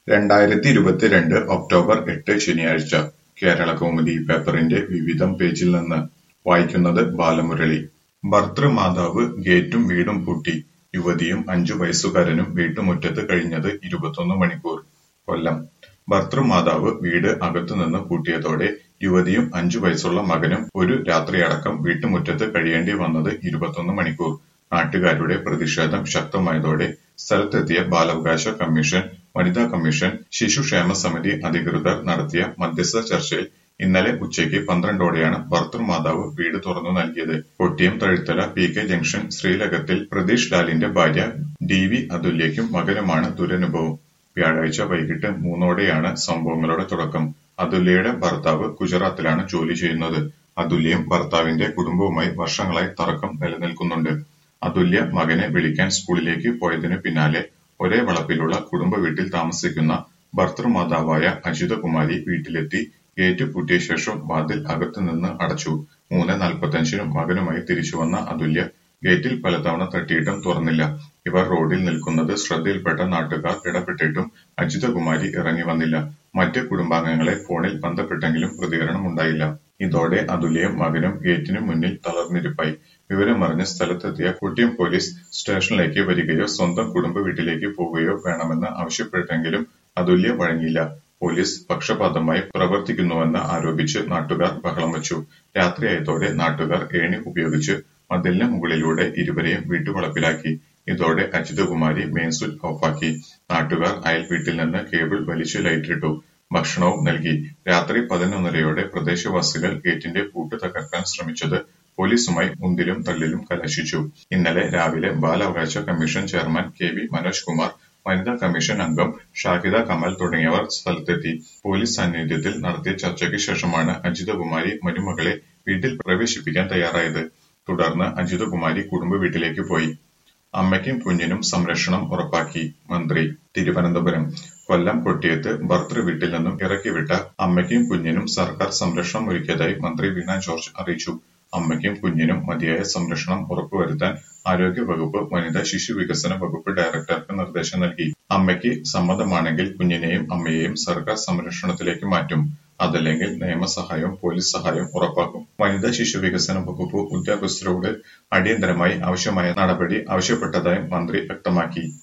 രണ്ടായിരത്തി ഇരുപത്തിരണ്ട് ഒക്ടോബർ എട്ട് ശനിയാഴ്ച കേരളകൗമുദി പേപ്പറിന്റെ വിവിധം പേജിൽ നിന്ന് വായിക്കുന്നത് ബാലമുരളി ഭർതൃമാതാവ് ഗേറ്റും വീടും പൂട്ടി യുവതിയും അഞ്ചു വയസ്സുകാരനും വീട്ടുമുറ്റത്ത് കഴിഞ്ഞത് ഇരുപത്തൊന്ന് മണിക്കൂർ കൊല്ലം ഭർതൃമാതാവ് വീട് അകത്തുനിന്ന് പൂട്ടിയതോടെ യുവതിയും അഞ്ചു വയസ്സുള്ള മകനും ഒരു രാത്രിയടക്കം വീട്ടുമുറ്റത്ത് കഴിയേണ്ടി വന്നത് ഇരുപത്തൊന്ന് മണിക്കൂർ നാട്ടുകാരുടെ പ്രതിഷേധം ശക്തമായതോടെ സ്ഥലത്തെത്തിയ ബാലാവകാശ കമ്മീഷൻ വനിതാ കമ്മീഷൻ ശിശുക്ഷേമ സമിതി അധികൃതർ നടത്തിയ മധ്യസ്ഥ ചർച്ചയിൽ ഇന്നലെ ഉച്ചയ്ക്ക് പന്ത്രണ്ടോടെയാണ് ഭർതൃമാതാവ് വീട് തുറന്നു നൽകിയത് Kottiyam Thazhuthala P K junction ശ്രീലകത്തിൽ പ്രതീഷ് ലാലിന്റെ ഭാര്യ ഡി വി അതുല്യയ്ക്കും മകനുമാണ് ദുരനുഭവം വ്യാഴാഴ്ച വൈകിട്ട് മൂന്നോടെയാണ് സംഭവങ്ങളുടെ തുടക്കം അതുല്യയുടെ ഭർത്താവ് ഗുജറാത്തിലാണ് ജോലി ചെയ്യുന്നത് അതുല്യയും ഭർത്താവിന്റെ കുടുംബവുമായി വർഷങ്ങളായി തർക്കം നിലനിൽക്കുന്നുണ്ട് അതുല്യ മകനെ വിളിക്കാൻ സ്കൂളിലേക്ക് പോയതിനു പിന്നാലെ ഒരേ വളപ്പിലുള്ള കുടുംബ വീട്ടിൽ താമസിക്കുന്ന ഭർതൃമാതാവായ അജിതകുമാരി വീട്ടിലെത്തി ഗേറ്റ് പൂട്ടിയ ശേഷം വാതിൽ അകത്തുനിന്ന് അടച്ചു മൂന്ന് നാൽപ്പത്തഞ്ചിനും മകനുമായി തിരിച്ചുവന്ന അതുല്യ ഗേറ്റിൽ പലതവണ തട്ടിയിട്ടും തുറന്നില്ല ഇവർ റോഡിൽ നിൽക്കുന്നത് ശ്രദ്ധയിൽപ്പെട്ട നാട്ടുകാർ ഇടപെട്ടിട്ടും അജിതകുമാരി ഇറങ്ങി വന്നില്ല മറ്റ് കുടുംബാംഗങ്ങളെ ഫോണിൽ ബന്ധപ്പെട്ടെങ്കിലും പ്രതികരണമുണ്ടായില്ല ഇതോടെ അതുല്യയും മകനും ഗേറ്റിനു മുന്നിൽ തളർന്നിരിപ്പായി വിവരമറിഞ്ഞ് സ്ഥലത്തെത്തിയ കൊട്ടിയം പോലീസ് സ്റ്റേഷനിലേക്ക് വരികയോ സ്വന്തം കുടുംബ വീട്ടിലേക്ക് പോവുകയോ വേണമെന്ന് ആവശ്യപ്പെട്ടെങ്കിലും അതുല്യ വഴങ്ങിയില്ല പോലീസ് പക്ഷപാതമായി പ്രവർത്തിക്കുന്നുവെന്ന് ആരോപിച്ച് നാട്ടുകാർ ബഹളം വച്ചു രാത്രിയായതോടെ നാട്ടുകാർ ഏണി ഉപയോഗിച്ച് മതിലിന് മുകളിലൂടെ ഇരുവരെയും വീട്ടുവളപ്പിലാക്കി ഇതോടെ അജിതകുമാരി മെയിൻ സ്വിച്ച് ഓഫാക്കി നാട്ടുകാർ അയൽ വീട്ടിൽ നിന്ന് കേബിൾ വലിച്ചു ലൈറ്റിട്ടു ഭക്ഷണവും നൽകി രാത്രി പതിനൊന്നരയോടെ പ്രദേശവാസികൾ ഗേറ്റിന്റെ പൂട്ട് തകർക്കാൻ ശ്രമിച്ചത് പോലീസുമായി ഉന്തിലും തള്ളിലും കലാശിച്ചു ഇന്നലെ രാവിലെ ബാലാവകാശ commission chairman K V Manoj Kumar വനിതാ കമ്മീഷൻ അംഗം ഷാഹിദ കമൽ തുടങ്ങിയവർ സ്ഥലത്തെത്തി പോലീസ് സാന്നിധ്യത്തിൽ നടത്തിയ ചർച്ചയ്ക്ക് ശേഷമാണ് അജിതകുമാരി മരുമകളെ വീട്ടിൽ പ്രവേശിപ്പിക്കാൻ തയ്യാറായത് തുടർന്ന് അജിതകുമാരി കുടുംബ വീട്ടിലേക്ക് പോയി അമ്മയ്ക്കും കുഞ്ഞിനും സംരക്ഷണം ഉറപ്പാക്കി മന്ത്രി തിരുവനന്തപുരം കൊല്ലം കൊട്ടിയത്ത് ഭർതൃ വീട്ടിൽ നിന്നും ഇറക്കിവിട്ട അമ്മയ്ക്കും കുഞ്ഞിനും സർക്കാർ സംരക്ഷണം ഒരുക്കിയതായി മന്ത്രി വീണ ജോർജ് അറിയിച്ചു അമ്മയ്ക്കും കുഞ്ഞിനും മതിയായ സംരക്ഷണം ഉറപ്പുവരുത്താൻ ആരോഗ്യ വകുപ്പ് വനിതാ ശിശു വികസന വകുപ്പ് ഡയറക്ടർക്ക് നിർദ്ദേശം നൽകി അമ്മയ്ക്ക് സമ്മതമാണെങ്കിൽ കുഞ്ഞിനെയും അമ്മയെയും സർക്കാർ സംരക്ഷണത്തിലേക്ക് മാറ്റും അതല്ലെങ്കിൽ നിയമസഹായവും പോലീസ് സഹായവും ഉറപ്പാക്കും വനിതാ ശിശു വികസന വകുപ്പ് ഉദ്യോഗസ്ഥരോട് അടിയന്തരമായി ആവശ്യമായ നടപടി ആവശ്യപ്പെട്ടതായും മന്ത്രി വ്യക്തമാക്കി